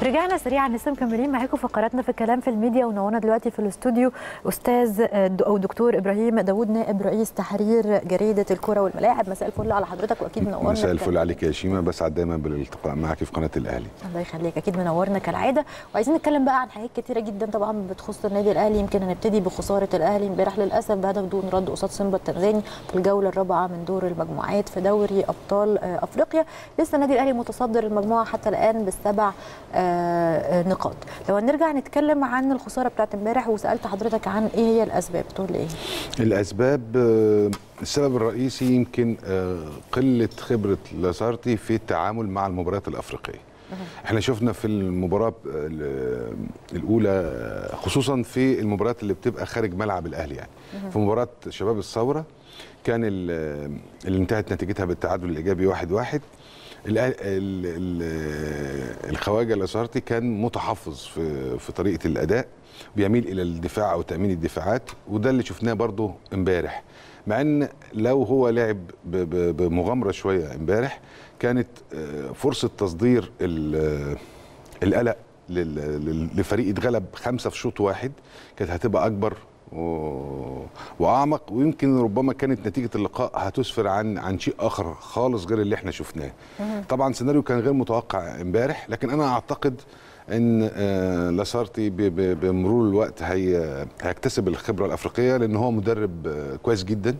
رجعنا سريعا لسه مكملين معاكم فقراتنا في كلام في الميديا ونورنا دلوقتي في الاستوديو استاذ او دكتور ابراهيم داوود نائب رئيس تحرير جريده الكره والملاعب مساء الفل على حضرتك واكيد منورنا مساء الفل عليك يا شيماء بسعد دايما بالالتقاء معك في قناه الاهلي الله يخليك اكيد منورنا كالعاده وعايزين نتكلم بقى عن حاجات كتيره جدا طبعا بتخص النادي الاهلي يمكن هنبتدي بخساره الاهلي امبارح للاسف بهدف دون رد قصاد سيمبا التنزاني في الجوله الرابعه من دور المجموعات في دوري ابطال افريقيا لسه النادي الاهلي متصدر المجموعه حتى الان بالسبع نقاط لو هنرجع نتكلم عن الخساره بتاعت امبارح وسالت حضرتك عن ايه هي الاسباب تقول لي ايه الاسباب السبب الرئيسي يمكن قله خبره لازارتي في التعامل مع المباريات الافريقيه احنا شفنا في المباراه الاولى خصوصا في المباريات اللي بتبقى خارج ملعب الاهلي يعني في مباراه شباب الثوره كان اللي انتهت نتيجتها بالتعادل الايجابي واحد واحد الخواجه لاسارتي كان متحفظ في في طريقه الاداء بيميل الى الدفاع او تامين الدفاعات وده اللي شفناه برضه امبارح مع ان لو هو لعب بمغامره شويه امبارح كانت فرصه تصدير القلق لفريق اتغلب خمسه في شوط واحد كانت هتبقى اكبر واعمق ويمكن ربما كانت نتيجه اللقاء هتسفر عن عن شيء اخر خالص غير اللي احنا شفناه طبعا سيناريو كان غير متوقع امبارح لكن انا اعتقد ان لاسارتي بمرور الوقت هي هيكتسب الخبره الافريقيه لان هو مدرب كويس جدا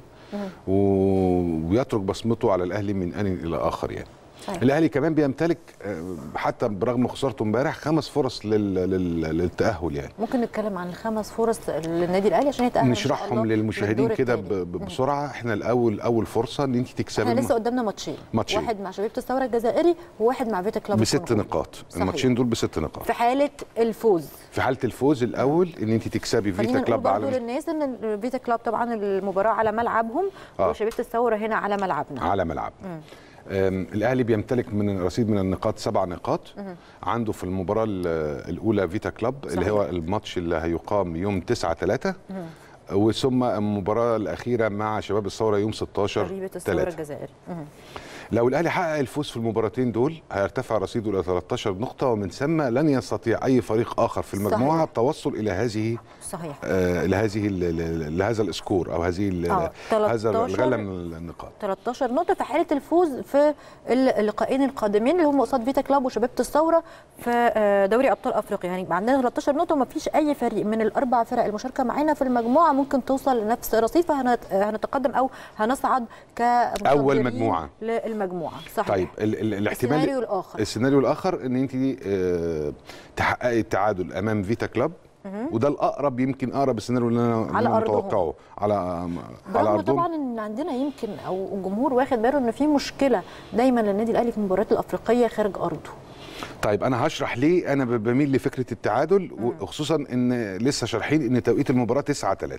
ويترك بصمته على الاهلي من ان الى اخر يعني صحيح. الاهلي كمان بيمتلك حتى برغم خسارته امبارح خمس فرص لل... لل... للتاهل يعني ممكن نتكلم عن الخمس فرص للنادي الاهلي عشان يتاهل نشرحهم للمشاهدين كده ب... بسرعه احنا الاول اول فرصه ان انت تكسبي احنا لسه قدامنا ماتشين ماتشين واحد مع شبيبه الثوره الجزائري وواحد مع فيتا كلوب بست نقاط الماتشين دول بست نقاط في حاله الفوز في حاله الفوز الاول ان انت تكسبي فيتا كلوب على للناس ان فيتا كلوب طبعا المباراه على ملعبهم آه. وشبيبه الثوره هنا على ملعبنا على ملعبنا الاهلي بيمتلك من رصيد من النقاط سبع نقاط مه. عنده في المباراه الاولى فيتا كلوب صحيح. اللي هو الماتش اللي هيقام يوم 9 3 وثم المباراه الاخيره مع شباب الثوره يوم 16 3 الجزائري لو الاهلي حقق الفوز في المباراتين دول هيرتفع رصيده الى 13 نقطه ومن ثم لن يستطيع اي فريق اخر في المجموعه صحيح. التوصل الى هذه صحيح آه لهذه لهذا السكور او هذه هذا الغله من النقاط 13 نقطه في حاله الفوز في اللقاءين القادمين اللي هم قصاد فيتا كلاب وشبيبه الثوره في دوري ابطال افريقيا يعني عندنا 13 نقطه وما فيش اي فريق من الاربع فرق المشاركه معانا في المجموعه ممكن توصل لنفس الرصيد فهنتقدم او هنصعد كاول مجموعه المجموعه صحيح طيب ال ال الاحتمال السيناريو الاخر السيناريو الاخر ان انت اه تحققي التعادل امام فيتا كلاب وده الاقرب يمكن اقرب السيناريو اللي انا على متوقعه على على ارضهم طبعا ان عندنا يمكن او الجمهور واخد باله ان في مشكله دايما للنادي الاهلي في المباريات الافريقيه خارج ارضه طيب انا هشرح ليه انا بميل لفكره التعادل وخصوصا ان لسه شارحين ان توقيت المباراه 9 3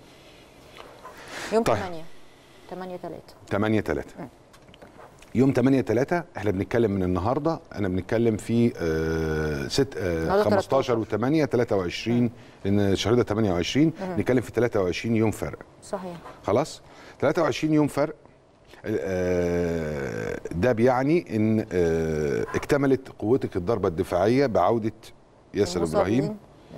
يوم طيب. 8 8 3 8 3 يوم 8 3 احنا بنتكلم من النهارده انا بنتكلم في آه ست آه 15 و8 23 لان الشهر ده 28 بنتكلم في 23 يوم فرق صحيح خلاص 23 يوم فرق آه ده بيعني ان آه اكتملت قوتك الضربه الدفاعيه بعوده ياسر ابراهيم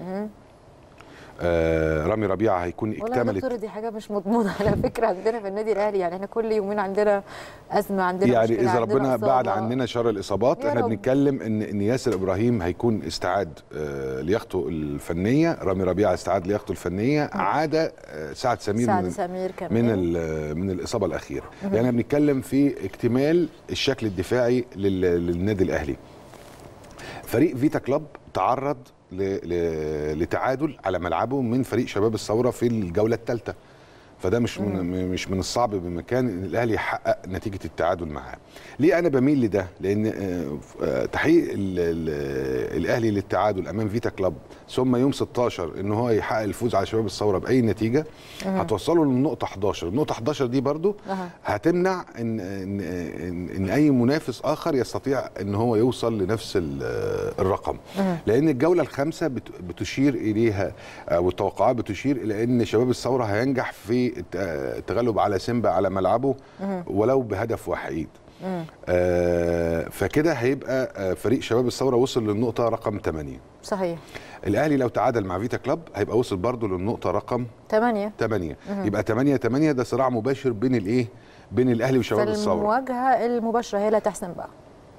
آه رامي ربيعه هيكون اكتملت والله دي حاجه مش مضمونه على فكره عندنا في النادي الاهلي يعني احنا كل يومين عندنا ازمه عندنا يعني اذا ربنا بعد عننا شر الاصابات احنا بنتكلم ان ان ياسر ابراهيم هيكون استعاد آه لياقته الفنيه رامي ربيعه استعاد لياقته الفنيه عاد آه سعد سمير سعد من سمير كمان من من الاصابه الاخيره يعني بنتكلم في اكتمال الشكل الدفاعي للنادي الاهلي فريق فيتا كلوب تعرض لتعادل على ملعبه من فريق شباب الثوره في الجوله الثالثه فده مش من مش من الصعب بمكان ان الاهلي يحقق نتيجه التعادل معاه. ليه انا بميل لده؟ لان تحقيق الاهلي للتعادل امام فيتا كلاب ثم يوم 16 ان هو يحقق الفوز على شباب الثوره باي نتيجه هتوصله للنقطه 11 النقطه 11 دي برضو هتمنع ان ان ان, إن اي منافس اخر يستطيع ان هو يوصل لنفس الرقم لان الجوله الخامسه بتشير اليها والتوقعات بتشير الى ان شباب الثوره هينجح في التغلب على سيمبا على ملعبه ولو بهدف وحيد آه فكده هيبقى آه، فريق شباب الثوره وصل للنقطه رقم 8 صحيح الاهلي لو تعادل مع فيتا كلاب هيبقى وصل برضه للنقطه رقم 8 8 يبقى 8 8 ده صراع مباشر بين الايه بين الاهلي وشباب الثوره فالمواجهه المباشره هي اللي هتحسم بقى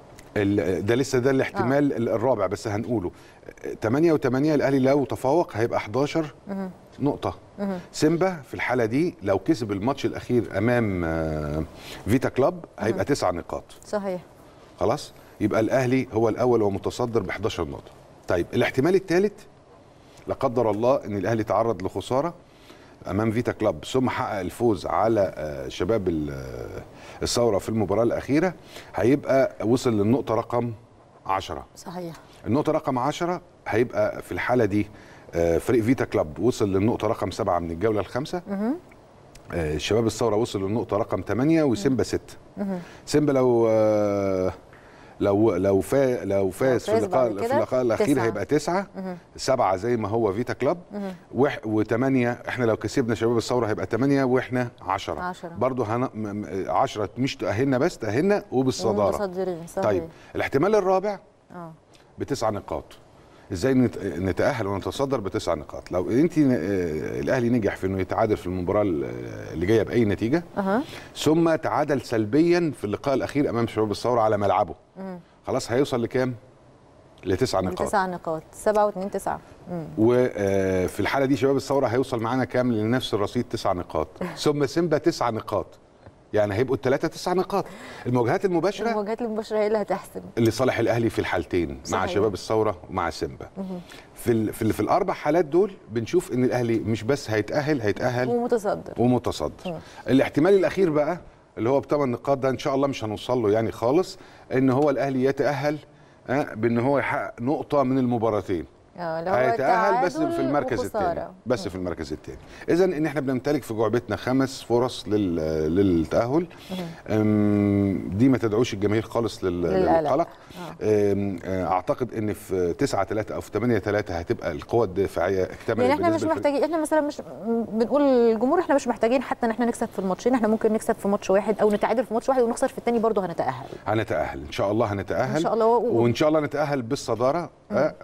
ال- ده لسه ده الاحتمال آه. الرابع بس هنقوله 8 و8 الاهلي لو تفوق هيبقى 11 نقطه سيمبا في الحاله دي لو كسب الماتش الاخير امام آه، فيتا كلاب هيبقى 9 نقاط صحيح خلاص يبقى الاهلي هو الاول ومتصدر ب 11 نقطه طيب الاحتمال الثالث لا قدر الله ان الاهلي تعرض لخساره امام فيتا كلاب ثم حقق الفوز على آه، شباب ال- آه، الثوره في المباراه الاخيره هيبقى وصل للنقطه رقم 10 صحيح النقطه رقم 10 هيبقى في الحاله دي آه، فريق فيتا كلاب وصل للنقطه رقم 7 من الجوله الخامسه آه، شباب الثوره وصل للنقطه رقم 8 وسيمبا 6 سيمبا لو آه، لو لو فا لو فاز في فاز اللقاء بعد في كده اللقاء الاخير تسعة. هيبقى تسعة سبعة زي ما هو فيتا كلاب وح وثمانية احنا لو كسبنا شباب الثورة هيبقى ثمانية واحنا عشرة عشرة. برضه هن... م- م- عشرة مش تأهلنا بس تأهلنا وبالصدارة ومتصدرين صحيح طيب الاحتمال الرابع اه بتسع نقاط ازاي نت- نتاهل ونتصدر بتسع نقاط لو انت آه، الاهلي نجح في انه يتعادل في المباراه اللي جايه باي نتيجه اها ثم تعادل سلبيا في اللقاء الاخير امام شباب الثوره على ملعبه خلاص هيوصل لكام لتسع نقاط تسع نقاط سبعة واثنين تسعة مم. وفي الحاله دي شباب الثوره هيوصل معانا كام لنفس الرصيد تسع نقاط ثم سيمبا تسع نقاط يعني هيبقوا الثلاثه تسع نقاط المواجهات المباشره المواجهات المباشرة هي اللي هتحسم لصالح الاهلي في الحالتين مع صحيح. شباب الثوره ومع سيمبا في ال في, ال في الاربع حالات دول بنشوف ان الاهلي مش بس هيتاهل هيتاهل ومتصدر ومتصدر الاحتمال الاخير بقى اللي هو بثمان نقاط ده ان شاء الله مش هنوصل له يعني خالص ان هو الاهلي يتاهل آه، بان هو يحقق نقطه من المباراتين اه اللي هو هيتاهل بس تعادل في المركز وخسارة. الثاني بس في المركز الثاني اذا ان احنا بنمتلك في جعبتنا خمس فرص لل للتاهل أم، دي ما تدعوش الجماهير خالص لل- للقلق. للقلق أم، آه، اعتقد ان في 9 3 او في 8 3 هتبقى القوى الدفاعيه اكتملت يعني احنا مش بالنسبة للفريق. محتاجين احنا مثلا مش بنقول للجمهور احنا مش محتاجين حتى ان احنا نكسب في الماتشين احنا ممكن نكسب في ماتش واحد او نتعادل في ماتش واحد ونخسر في الثاني برضه هنتاهل هنتاهل ان شاء الله هنتاهل إن شاء الله و- وان شاء الله نتاهل بالصداره آه،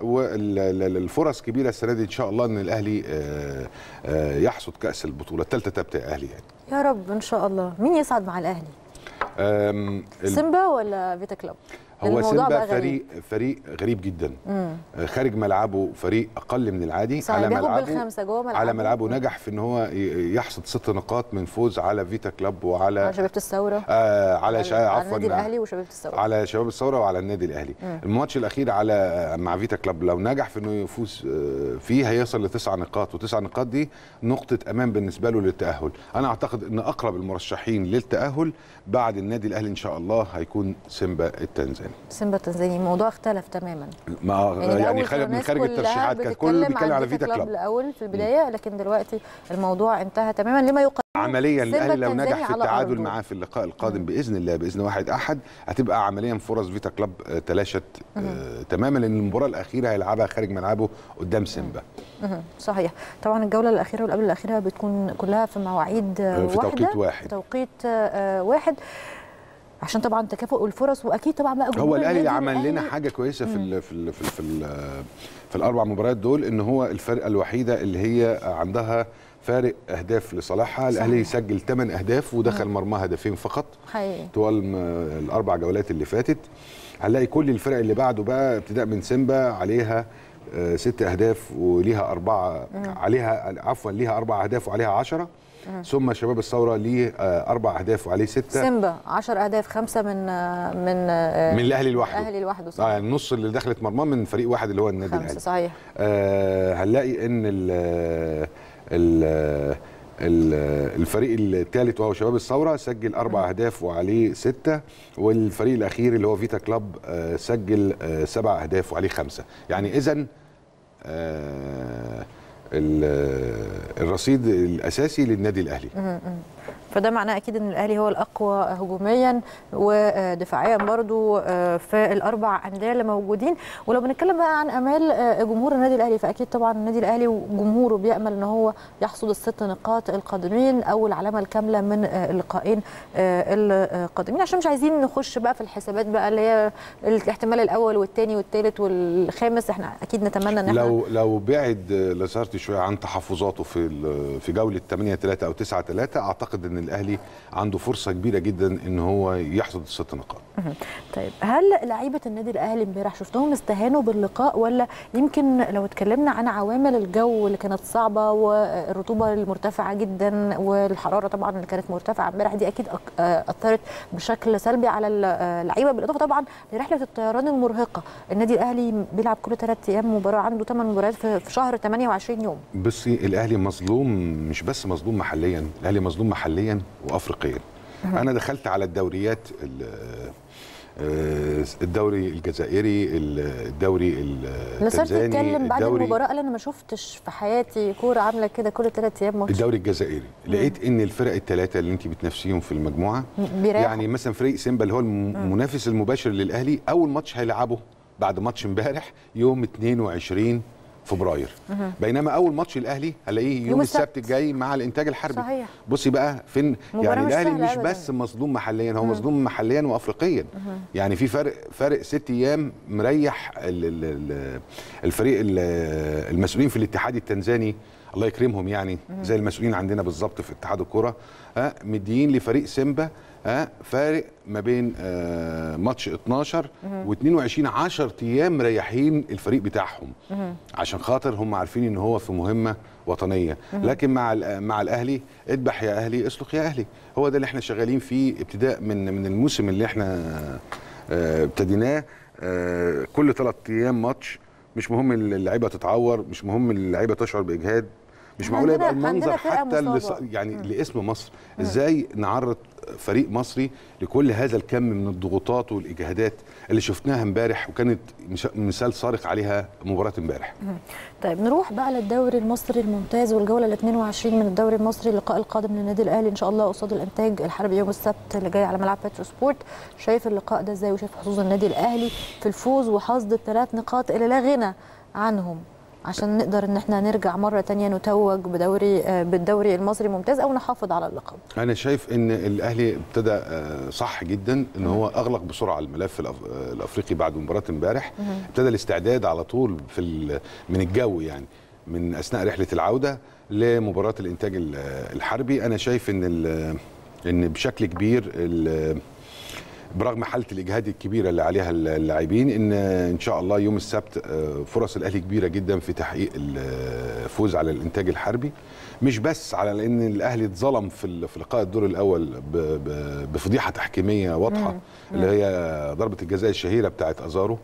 والفرص كبيره السنه دي ان شاء الله ان الاهلي آه، آه، يحصد كاس البطوله الثالثه تبقى اهلي يعني يا رب ان شاء الله مين يصعد مع الاهلي آم، ال- سيمبا ولا فيتا كلوب هو الموضوع سيمبا بقى غريب. فريق فريق غريب جدا آه، خارج ملعبه فريق اقل من العادي صحيح، على بياخد ملعبه بالخمسة جوه ملعبه. على ملعبه نجح في ان هو ي- يحصد ست نقاط من فوز على فيتا كلاب وعلى على شبيبه الثوره آه على شا... على عفوا النادي الاهلي وشبيبه الثوره على شباب الثوره وعلى النادي الاهلي الماتش الاخير على مع فيتا كلاب لو نجح في انه يفوز آه، فيه هيصل لتسع نقاط وتسع نقاط دي نقطه امان بالنسبه له للتاهل انا اعتقد ان اقرب المرشحين للتاهل بعد النادي الاهلي ان شاء الله هيكون سيمبا التنزاني سيمبا التنزاني الموضوع اختلف تماما ما يعني, يعني الأول خارج من الناس خارج كلها الترشيحات كان كله بتتكلم بيتكلم عن على فيتا كلاب الاول في البدايه لكن دلوقتي الموضوع انتهى تماما لما يقدم عمليا سيمبا الاهلي لو التنزاني نجح في على التعادل أرضه. معاه في اللقاء القادم باذن الله باذن واحد احد هتبقى عمليا فرص فيتا كلاب آه، تلاشت آه، تماما لان المباراه الاخيره هيلعبها خارج ملعبه قدام سيمبا مهم. صحيح طبعا الجوله الاخيره والقبل الاخيره بتكون كلها في مواعيد آه، في واحده توقيت واحد. في توقيت آه، واحد عشان طبعا تكافؤ الفرص واكيد طبعا بقى هو جمهور الاهلي النادي عمل لنا الأهلي- حاجه كويسه في ال في ال في ال في, ال في الاربع مباريات دول ان هو الفرقه الوحيده اللي هي عندها فارق اهداف لصالحها الاهلي سجل 8 اهداف ودخل مرمى هدفين فقط حقيقي طوال م- الاربع جولات اللي فاتت هنلاقي كل الفرق اللي بعده بقى ابتداء من سيمبا عليها آه، ست اهداف وليها اربعه عليها عفوا ليها اربع اهداف وعليها عشرة ثم شباب الثوره ليه آه، اربع اهداف وعليه سته سيمبا 10 اهداف خمسه من آه، من آه، من الاهلي لوحده الاهلي لوحده اه صحيح يعني النص اللي دخلت مرماه من فريق واحد اللي هو النادي خمسه الاهلي صحيح آه هنلاقي ان ال ال ال- الفريق الثالث وهو شباب الثوره سجل اربع اهداف وعليه سته والفريق الاخير اللي هو فيتا كلاب آه، سجل آه، سبع اهداف وعليه خمسه يعني اذا الرصيد الاساسي للنادي الاهلي فده معناه اكيد ان الاهلي هو الاقوى هجوميا ودفاعيا برضو في الاربع انديه اللي موجودين ولو بنتكلم بقى عن امال جمهور النادي الاهلي فاكيد طبعا النادي الاهلي وجمهوره بيامل ان هو يحصد الست نقاط القادمين او العلامه الكامله من اللقاءين القادمين عشان مش عايزين نخش بقى في الحسابات بقى اللي هي الاحتمال الاول والثاني والثالث والخامس احنا اكيد نتمنى ان احنا لو لو بعد لاسارتي شويه عن تحفظاته في في جوله 8 3 او 9 3 اعتقد ان الاهلي عنده فرصه كبيره جدا ان هو يحصد الست نقاط. طيب هل لعيبه النادي الاهلي امبارح شفتهم استهانوا باللقاء ولا يمكن لو اتكلمنا عن عوامل الجو اللي كانت صعبه والرطوبه المرتفعه جدا والحراره طبعا اللي كانت مرتفعه امبارح دي اكيد اثرت بشكل سلبي على اللعيبه بالاضافه طبعا لرحله الطيران المرهقه النادي الاهلي بيلعب كل ثلاث ايام مباراه عنده ثمان مباريات في شهر 28 يوم بصي الاهلي مظلوم مش بس مظلوم محليا الاهلي مظلوم محليا وافريقيا انا دخلت على الدوريات الدوري الجزائري الدوري التنزاني اتكلم بعد المباراه قال انا ما شفتش في حياتي كوره عامله كده كل ثلاث ايام ماتش الدوري الجزائري لقيت ان الفرق الثلاثه اللي انت بتنافسيهم في المجموعه بيريحوا. يعني مثلا فريق سيمبا اللي هو المنافس المباشر للاهلي اول ماتش هيلعبه بعد ماتش امبارح يوم 22 فبراير بينما اول ماتش الاهلي هلاقيه يوم, يوم السبت الجاي مع الانتاج الحربي صحيح. بصي بقى فين يعني الاهلي مش بس مظلوم محليا هو مظلوم محليا وافريقيا يعني في فرق فرق ست ايام مريح الفريق المسؤولين في الاتحاد التنزاني الله يكرمهم يعني زي المسؤولين عندنا بالظبط في اتحاد الكره ها مديين لفريق سيمبا ها فارق ما بين آه ماتش 12 و22 10 ايام مريحين الفريق بتاعهم عشان خاطر هم عارفين ان هو في مهمه وطنيه لكن مع مع الاهلي اذبح يا اهلي اسلخ يا اهلي هو ده اللي احنا شغالين فيه ابتداء من من الموسم اللي احنا آه ابتديناه آه كل ثلاث ايام ماتش مش مهم اللعيبه تتعور مش مهم اللعيبه تشعر باجهاد مش معقول يبقى المنظر حتى لص... يعني م. لاسم مصر م. ازاي نعرض فريق مصري لكل هذا الكم من الضغوطات والاجهادات اللي شفناها امبارح وكانت مثال صارخ عليها مباراه امبارح طيب نروح بقى للدوري المصري الممتاز والجوله ال 22 من الدوري المصري اللقاء القادم للنادي الاهلي ان شاء الله قصاد الانتاج الحربي يوم السبت اللي جاي على ملعب باترو سبورت شايف اللقاء ده ازاي وشايف حظوظ النادي الاهلي في الفوز وحصد الثلاث نقاط اللي لا غنى عنهم عشان نقدر ان احنا نرجع مره تانية نتوج بدوري بالدوري المصري الممتاز او نحافظ على اللقب انا شايف ان الاهلي ابتدى صح جدا ان هو اغلق بسرعه الملف الافريقي بعد مباراه امبارح ابتدى الاستعداد على طول في من الجو يعني من اثناء رحله العوده لمباراه الانتاج الحربي انا شايف ان ان بشكل كبير برغم حاله الاجهاد الكبيره اللي عليها اللاعبين ان ان شاء الله يوم السبت فرص الاهلي كبيره جدا في تحقيق الفوز على الانتاج الحربي مش بس على لان الاهلي اتظلم في في لقاء الدور الاول بفضيحه تحكيميه واضحه اللي هي ضربه الجزاء الشهيره بتاعت ازارو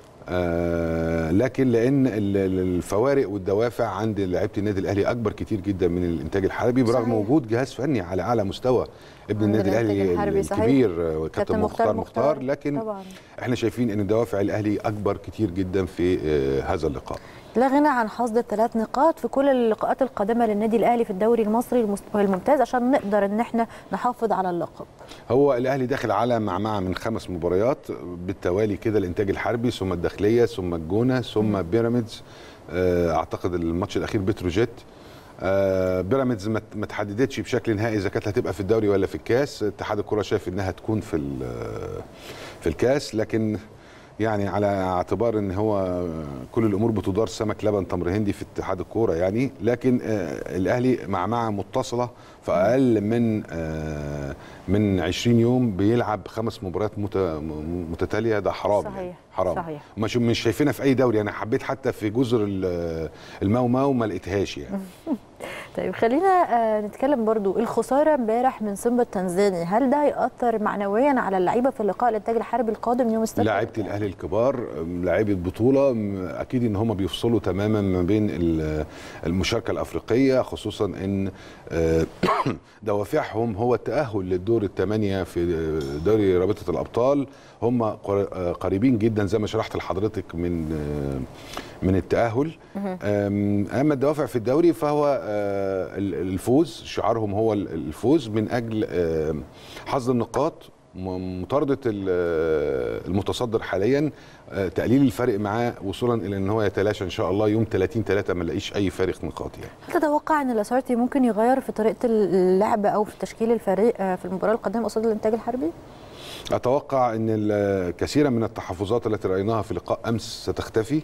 آه لكن لان الفوارق والدوافع عند لعيبه النادي الاهلي اكبر كتير جدا من الانتاج الحربي برغم صحيح. وجود جهاز فني على اعلى مستوى ابن النادي الاهلي الكبير كابتن مختار, مختار مختار لكن طبعا. احنا شايفين ان دوافع الاهلي اكبر كتير جدا في آه هذا اللقاء لا غنى عن حصد الثلاث نقاط في كل اللقاءات القادمه للنادي الاهلي في الدوري المصري الممتاز عشان نقدر ان احنا نحافظ على اللقب. هو الاهلي داخل على معمعه من خمس مباريات بالتوالي كده الانتاج الحربي ثم الداخليه ثم الجونه ثم بيراميدز اعتقد الماتش الاخير بتروجيت آه بيراميدز ما تحددتش بشكل نهائي اذا كانت هتبقى في الدوري ولا في الكاس اتحاد الكره شايف انها تكون في في الكاس لكن يعني على اعتبار ان هو كل الامور بتدار سمك لبن تمر هندي في اتحاد الكوره يعني لكن آه الاهلي معمعه متصله في اقل من آه من 20 يوم بيلعب خمس مباريات متتاليه ده حرام صحيح يعني حرام صحيح مش مش شايفينها في اي دوري انا حبيت حتى في جزر الماو ماو ما لقيتهاش يعني طيب خلينا نتكلم برضو الخساره امبارح من سيمبا التنزاني هل ده هياثر معنويا على اللعيبه في اللقاء الانتاج الحربي القادم يوم السبت لاعيبه الاهلي الكبار لاعيبه بطوله اكيد ان هم بيفصلوا تماما ما بين المشاركه الافريقيه خصوصا ان دوافعهم هو التاهل للدور الثمانيه في دوري رابطه الابطال هم قريبين جدا زي ما شرحت لحضرتك من من التاهل اما الدوافع في الدوري فهو آه، ال- الفوز شعارهم هو ال- الفوز من اجل آه، حصد النقاط م- مطارده ال- آه، المتصدر حاليا آه، تقليل الفرق معاه وصولا الى ان هو يتلاشى ان شاء الله يوم 30 3 ما نلاقيش اي فارق نقاط يعني هل تتوقع ان لاسارتي ممكن يغير في طريقه اللعب او في تشكيل الفريق آه، في المباراه القادمه قصاد الانتاج الحربي؟ اتوقع ان ال- كثيرا من التحفظات التي رايناها في لقاء امس ستختفي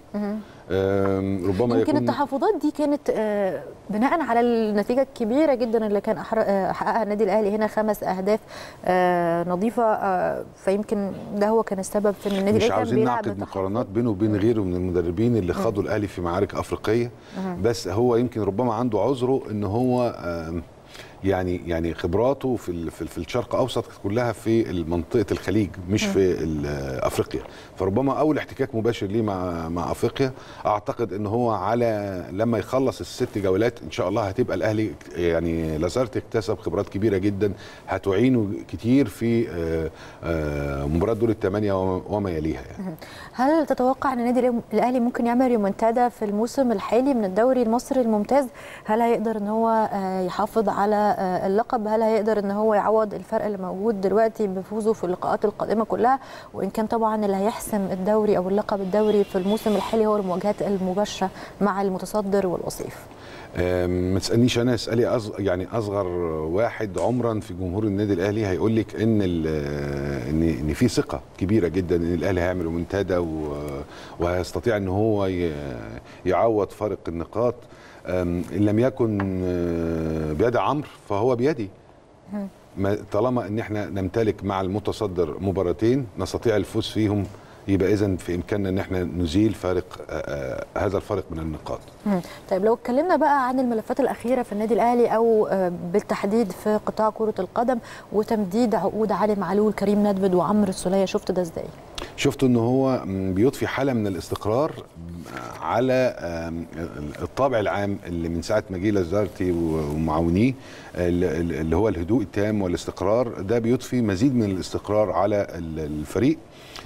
آم، ربما يمكن يكون التحفظات دي كانت آه، بناء على النتيجه الكبيره جدا اللي كان أحر- آه، حققها النادي الاهلي هنا خمس اهداف آه، نظيفه آه، فيمكن ده هو كان السبب في ان النادي مش الاهلي كان عاوزين بيلعب نعقد بتحفظ. مقارنات بينه وبين غيره من المدربين اللي خاضوا الاهلي في معارك افريقيه بس هو يمكن ربما عنده عذره ان هو آم، يعني يعني خبراته في ال- في ال- في الشرق الاوسط كلها في منطقه الخليج مش في ال- افريقيا فربما اول احتكاك مباشر ليه مع مع افريقيا اعتقد ان هو على لما يخلص الست جولات ان شاء الله هتبقى الاهلي يعني لازارت اكتسب خبرات كبيره جدا هتعينه كتير في آه، آه، مباراه دور الثمانيه وما- وما يليها يعني. هل تتوقع ان النادي الاهلي ممكن يعمل ريمونتادا في الموسم الحالي من الدوري المصري الممتاز هل هيقدر ان هو آه، يحافظ على آه، اللقب هل هيقدر ان هو يعوض الفرق اللي موجود دلوقتي بفوزه في اللقاءات القادمه كلها وان كان طبعا اللي هيحسم الدوري او اللقب الدوري في الموسم الحالي هو المواجهات المباشره مع المتصدر والوصيف آم، ما تسالنيش انا اسالي أصغ... يعني اصغر واحد عمرا في جمهور النادي الاهلي هيقول لك ان ال... ان ان في ثقه كبيره جدا ان الاهلي هيعمل منتدى و... وهيستطيع ان هو ي... يعوض فارق النقاط آم، ان لم يكن آه، بيد عمرو فهو بيدي ما طالما ان احنا نمتلك مع المتصدر مباراتين نستطيع الفوز فيهم يبقى اذا في امكاننا ان احنا نزيل فارق آه، آه، هذا الفارق من النقاط مم. طيب لو اتكلمنا بقى عن الملفات الأخيرة في النادي الأهلي أو آه، بالتحديد في قطاع كرة القدم وتمديد عقود علي معلول كريم ندفد وعمرو السولية شفت ده ازاي؟ شفت ان هو م، بيضفي حاله من الاستقرار على آم، الطابع العام اللي من ساعه ما جه لازارتي ومعاونيه اللي اللي هو الهدوء التام والاستقرار ده بيضفي مزيد من الاستقرار على ال- الفريق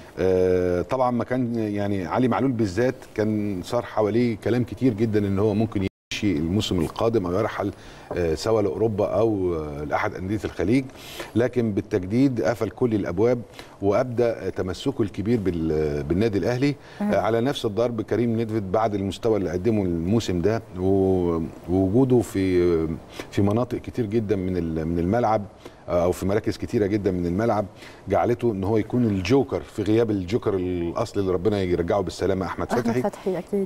آه، طبعا ما كان يعني علي معلول بالذات كان صار حواليه كلام كتير جدا ان هو ممكن يمشي الموسم القادم او يرحل آه، سواء لاوروبا او آه، لاحد انديه الخليج لكن بالتجديد قفل كل الابواب وابدا تمسكه الكبير بال- بالنادي الاهلي آه، على نفس الضرب كريم ندفد بعد المستوى اللي قدمه الموسم ده و- ووجوده في في مناطق كتير جدا من ال- من الملعب آه، او في مراكز كتيره جدا من الملعب جعلته ان هو يكون الجوكر في غياب الجوكر الاصلي اللي ربنا يرجعه بالسلامه احمد أحمد فتحي فتحي أكيد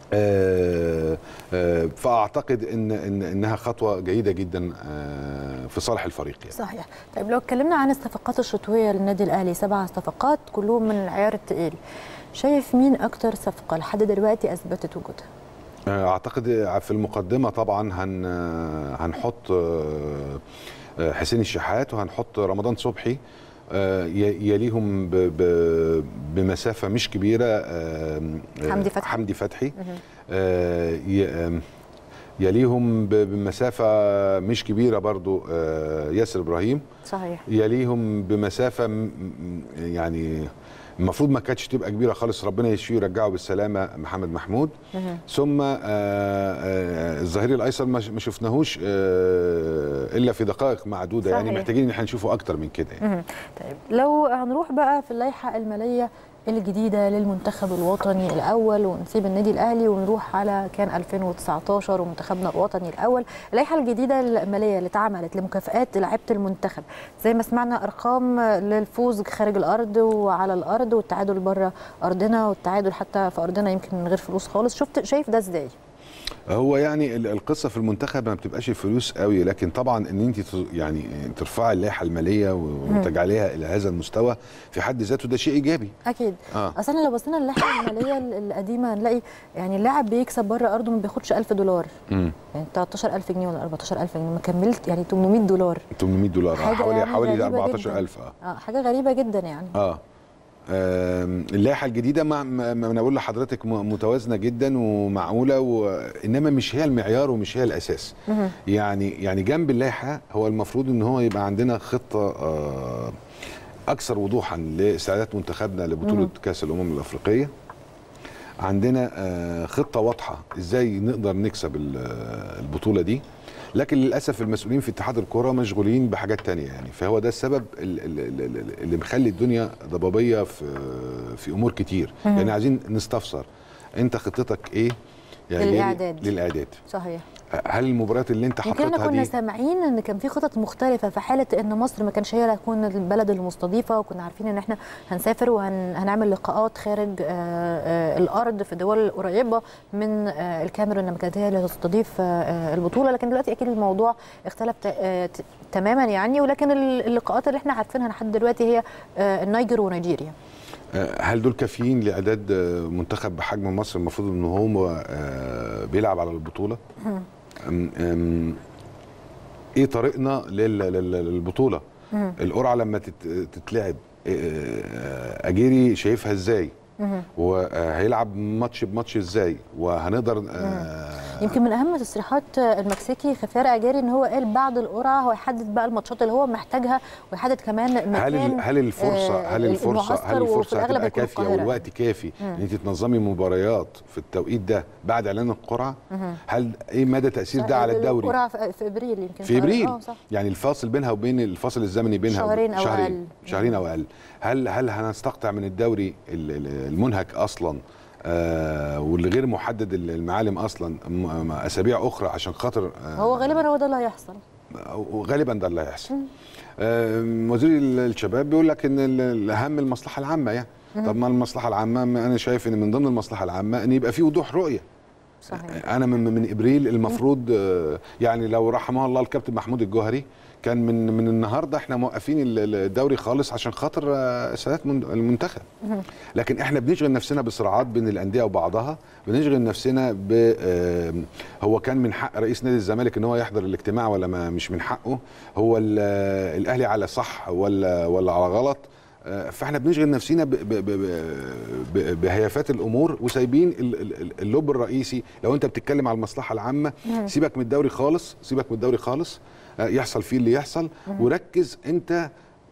آه، آه، فاعتقد ان ان انها خطوه جيده جدا آه، في صالح الفريق يعني. صحيح طيب لو اتكلمنا عن الصفقات الشتوية للنادي الأهلي سبع صفقات كلهم من العيار التقيل شايف مين أكتر صفقة لحد دلوقتي أثبتت وجودها؟ آه، اعتقد في المقدمه طبعا هن هنحط آه، آه، حسين الشحات وهنحط رمضان صبحي آه، ي- يليهم ب- ب- بمسافه مش كبيره آه، آه، حمدي فتحي. حمدي فتحي آه، ي- آم، يليهم ب- بمسافه مش كبيره برضو آه، ياسر ابراهيم صحيح يليهم بمسافه م- م- يعني المفروض ما كانتش تبقى كبيره خالص ربنا يشفيه ويرجعه بالسلامه محمد محمود مهم. ثم آه، آه، الظهير الايسر ما ش- ما شفناهوش آه، الا في دقائق معدوده يعني صحيح. محتاجين ان احنا نشوفه اكتر من كده يعني. مهم. طيب لو هنروح بقى في اللائحة المالية الجديدة للمنتخب الوطني الأول ونسيب النادي الأهلي ونروح على كان 2019 ومنتخبنا الوطني الأول اللائحة الجديدة المالية اللي اتعملت لمكافآت لعيبة المنتخب زي ما سمعنا أرقام للفوز خارج الأرض وعلى الأرض والتعادل بره أرضنا والتعادل حتى في أرضنا يمكن من غير فلوس خالص شفت شايف ده إزاي؟ هو يعني ال- القصه في المنتخب ما بتبقاش الفلوس قوي لكن طبعا ان انت ت- يعني ترفعي اللائحه الماليه و- وتجعليها الى هذا المستوى في حد ذاته ده شيء ايجابي اكيد آه. اصل لو بصينا للائحه الماليه القديمه هنلاقي يعني اللاعب بيكسب بره ارضه ما بياخدش 1000 دولار امم يعني 13000 جنيه ولا 14000 جنيه ما كملت يعني 800 دولار 800 دولار حاجة حوالي يعني حوالي غريبة 14000 اه اه حاجه غريبه جدا يعني اه آم، اللائحه الجديده ما ما ما انا بقول لحضرتك م- متوازنه جدا ومعقوله وانما مش هي المعيار ومش هي الاساس مهم. يعني يعني جنب اللائحه هو المفروض ان هو يبقى عندنا خطه آه، اكثر وضوحا لاستعدادات منتخبنا لبطوله كاس الامم الافريقيه عندنا آه، خطه واضحه ازاي نقدر نكسب ال- البطوله دي لكن للاسف المسؤولين في اتحاد الكره مشغولين بحاجات تانية يعني فهو ده السبب ال- ال- ال- ال- اللي مخلي الدنيا ضبابيه في في امور كتير يعني عايزين نستفسر انت خطتك ايه يا ليلي للإعداد. للاعداد صحيح هل المباريات اللي انت يمكن حاططها كنا دي سامعين ان كان في خطط مختلفه في حاله ان مصر ما كانش هي اللي هتكون البلد المستضيفه وكنا عارفين ان احنا هنسافر وهنعمل لقاءات خارج آه، آه، الارض في دول قريبه من آه، الكاميرون لما كانت هي اللي هتستضيف آه، آه، البطوله لكن دلوقتي اكيد الموضوع اختلف ت- آه، ت- تماما يعني ولكن ال- اللقاءات اللي احنا عارفينها لحد دلوقتي هي آه، النيجر ونيجيريا آه، هل دول كافيين لاعداد آه، منتخب بحجم مصر المفروض ان هو آه، بيلعب على البطوله أم- أم، ايه طريقنا لل- لل- للبطوله القرعه لما تت- تتلعب آه، اجيري شايفها ازاي وهيلعب ماتش بماتش ازاي وهنقدر آه، يمكن من اهم تصريحات المكسيكي خفير اجاري ان هو قال بعد القرعه هو يحدد بقى الماتشات اللي هو محتاجها ويحدد كمان مكان هل ال- هل الفرصه آه، هل الفرصه هل المعسكر وفي الفرصه الأغلب هتبقى هيكون كافيه القاهرة. والوقت كافي ان انت تنظمي مباريات في التوقيت ده بعد اعلان القرعه هل ايه مدى تاثير ده على الدوري القرعه في في ابريل يمكن في ابريل اه صح يعني الفاصل بينها وبين الفاصل الزمني بينها شهرين أو شهرين أقل. شهرين او اقل هل هل هنستقطع من الدوري ال- ال- المنهك اصلا آه واللي غير محدد المعالم اصلا م- م- اسابيع اخرى عشان خاطر آه هو غالبا هو ده اللي هيحصل وغالبا ده اللي هيحصل آه وزير الشباب بيقول لك ان ال- الاهم المصلحه العامه يعني طب ما المصلحه العامه ما انا شايف ان من ضمن المصلحه العامه ان يبقى في وضوح رؤيه صحيح انا من من ابريل المفروض آه، يعني لو رحمه الله الكابتن محمود الجوهري كان من من النهارده احنا موقفين ال- ال- الدوري خالص عشان خاطر آه، سنوات من- المنتخب لكن احنا بنشغل نفسنا بصراعات بين الانديه وبعضها بنشغل نفسنا ب آه، هو كان من حق رئيس نادي الزمالك ان هو يحضر الاجتماع ولا ما مش من حقه هو ال- آه، الاهلي على صح ولا ولا على غلط آه، فاحنا بنشغل نفسنا ب- ب- ب- ب- بهيافات الامور وسايبين ال- ال- اللب الرئيسي لو انت بتتكلم على المصلحه العامه سيبك من الدوري خالص سيبك من الدوري خالص آه، يحصل فيه اللي يحصل وركز انت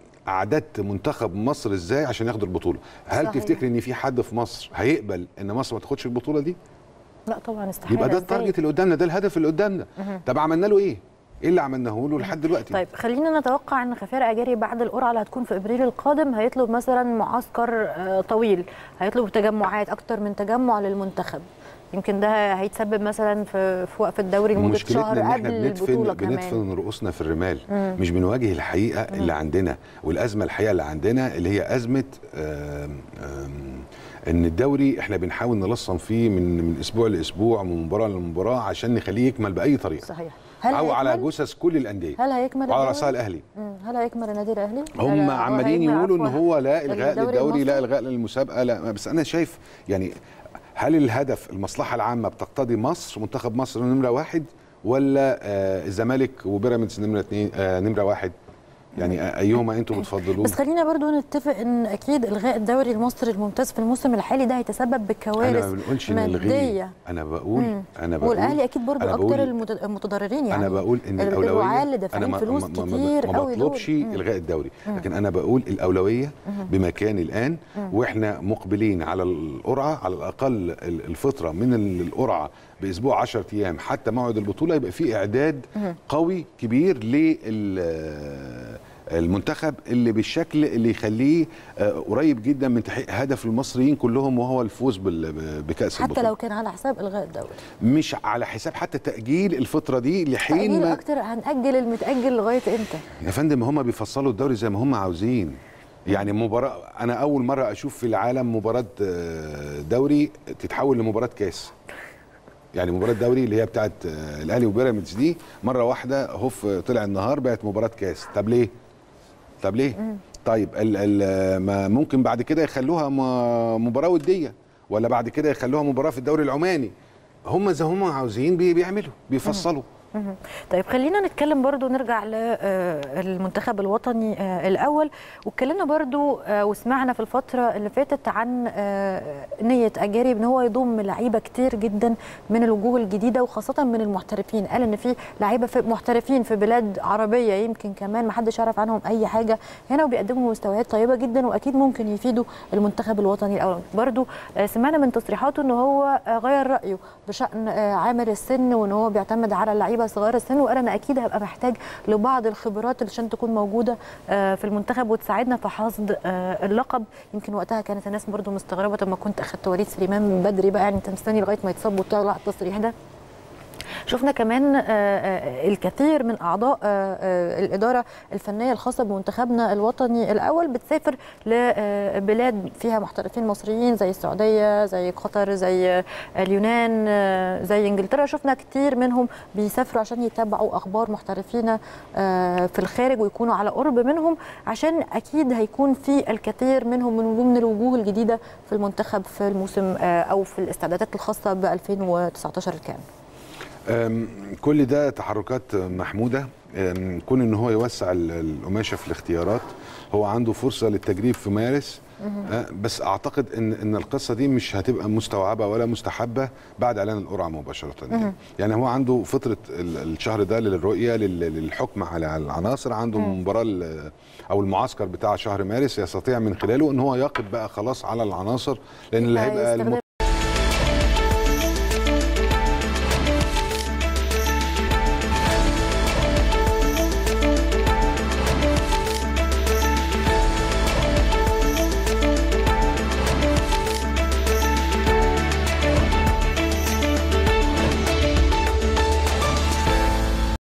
اعددت منتخب مصر ازاي عشان ياخد البطوله هل صحيح. تفتكر ان في حد في مصر هيقبل ان مصر ما تاخدش البطوله دي لا طبعا استحاله يبقى ده إزاي؟ التارجت اللي قدامنا ده الهدف اللي قدامنا طب عملنا له ايه ايه اللي عملناه له لحد دلوقتي طيب خلينا نتوقع ان خفير اجاري بعد القرعه اللي هتكون في ابريل القادم هيطلب مثلا معسكر آه، طويل هيطلب تجمعات اكتر من تجمع للمنتخب يمكن ده هيتسبب مثلا في في وقف الدوري لمده شهر مشكلتنا ان قبل احنا البطوله بندفن كمان بندفن رؤوسنا في الرمال مش بنواجه الحقيقه اللي عندنا والازمه الحقيقه اللي عندنا اللي هي ازمه آم، آم، ان الدوري احنا بنحاول نلصم فيه من من اسبوع لاسبوع ومن مباراه لمباراه عشان نخليه يكمل باي طريقه صحيح هل او على هيكمل؟ جثث كل الانديه هل هيكمل وعلى الدوري؟ راسها الاهلي مم. هل هيكمل النادي الاهلي؟ هم هل- عمالين هيكمل يقولوا ان عفواً هو لا الغاء الدوري للدوري لا المصري؟ الغاء للمسابقه لا بس انا شايف يعني هل الهدف المصلحه العامه بتقتضي مصر منتخب مصر نمره واحد ولا آه الزمالك وبيراميدز نمره اثنين آه نمره واحد يعني آه ايهما انتم بتفضلون بس خلينا برضو نتفق ان اكيد الغاء الدوري المصري الممتاز في الموسم الحالي ده هيتسبب انا بكوارث ما بنقولش ان الغيه ماديه انا بقول مم. انا بقول والاهلي اكيد برضو أنا اكتر بقول- المت- المتضررين يعني انا بقول ان ال- الاولويه الرعاة اللي انا دافعين ما, فلوس ما, ما, كتير ما قوي بطلبش دول. مم. الغاء الدوري لكن انا بقول الاولويه بمكان الان واحنا مقبلين على القرعه على الاقل ال- الفتره من ال- القرعه باسبوع 10 ايام حتى موعد البطوله يبقى في اعداد قوي كبير لل المنتخب اللي بالشكل اللي يخليه آه، قريب جدا من تحقيق هدف المصريين كلهم وهو الفوز بال- بكاس حتى البطوله لو كان على حساب الغاء الدوري مش على حساب حتى تاجيل الفتره دي لحين تأجيل ما اكتر هنأجل المتأجل لغايه امتى؟ يا فندم هم بيفصلوا الدوري زي ما هم عاوزين يعني مباراة أنا أول مرة أشوف في العالم مباراة آه، دوري تتحول لمباراة كاس يعني مباراة دوري اللي هي بتاعت آه، الأهلي وبيراميدز دي مرة واحدة هوف طلع النهار بقت مباراة كاس طب ليه؟ طب ليه؟ طيب ال ال ما ممكن بعد كده يخلوها م- مباراة ودية ولا بعد كده يخلوها مباراة في الدوري العماني هم زي هم عاوزين بي- بيعملوا بيفصلوا مهم. طيب خلينا نتكلم برضو نرجع للمنتخب الوطني آه، الأول واتكلمنا برضو آه، وسمعنا في الفترة اللي فاتت عن آه، نية أجاري إن هو يضم لعيبة كتير جدا من الوجوه الجديدة وخاصة من المحترفين قال إن في لعيبة في محترفين في بلاد عربية يمكن كمان ما حدش يعرف عنهم أي حاجة هنا وبيقدموا مستويات طيبة جدا وأكيد ممكن يفيدوا المنتخب الوطني الأول برضو آه، سمعنا من تصريحاته إن هو آه، غير رأيه بشأن آه، عامر السن وإن هو بيعتمد على اللعيبة لعيبه صغار السن وقال انا اكيد هبقى محتاج لبعض الخبرات اللي عشان تكون موجوده آه، في المنتخب وتساعدنا في حصد آه، اللقب يمكن وقتها كانت الناس برضو مستغربه طب ما كنت اخدت وليد سليمان من بدري بقى يعني انت مستني لغايه ما يتصاب وتطلع التصريح ده شفنا كمان آه، آه، الكثير من اعضاء آه، آه، الاداره الفنيه الخاصه بمنتخبنا الوطني الاول بتسافر لبلاد فيها محترفين مصريين زي السعوديه زي قطر زي اليونان آه، زي انجلترا شفنا كتير منهم بيسافروا عشان يتابعوا اخبار محترفين آه، في الخارج ويكونوا على قرب منهم عشان اكيد هيكون في الكثير منهم من ضمن الوجوه الجديده في المنتخب في الموسم آه، او في الاستعدادات الخاصه ب 2019 الكام أم، كل ده تحركات محموده أم، كون ان هو يوسع ال- القماشه في الاختيارات هو عنده فرصه للتجريب في مارس أه، بس اعتقد ان ان القصه دي مش هتبقى مستوعبه ولا مستحبه بعد اعلان القرعه مباشره يعني, يعني هو عنده فتره ال- الشهر ده للرؤيه لل- للحكم على العناصر عنده المباراه ال- او المعسكر بتاع شهر مارس يستطيع من خلاله ان هو يقف بقى خلاص على العناصر لان اللي هيبقى هيستخدمها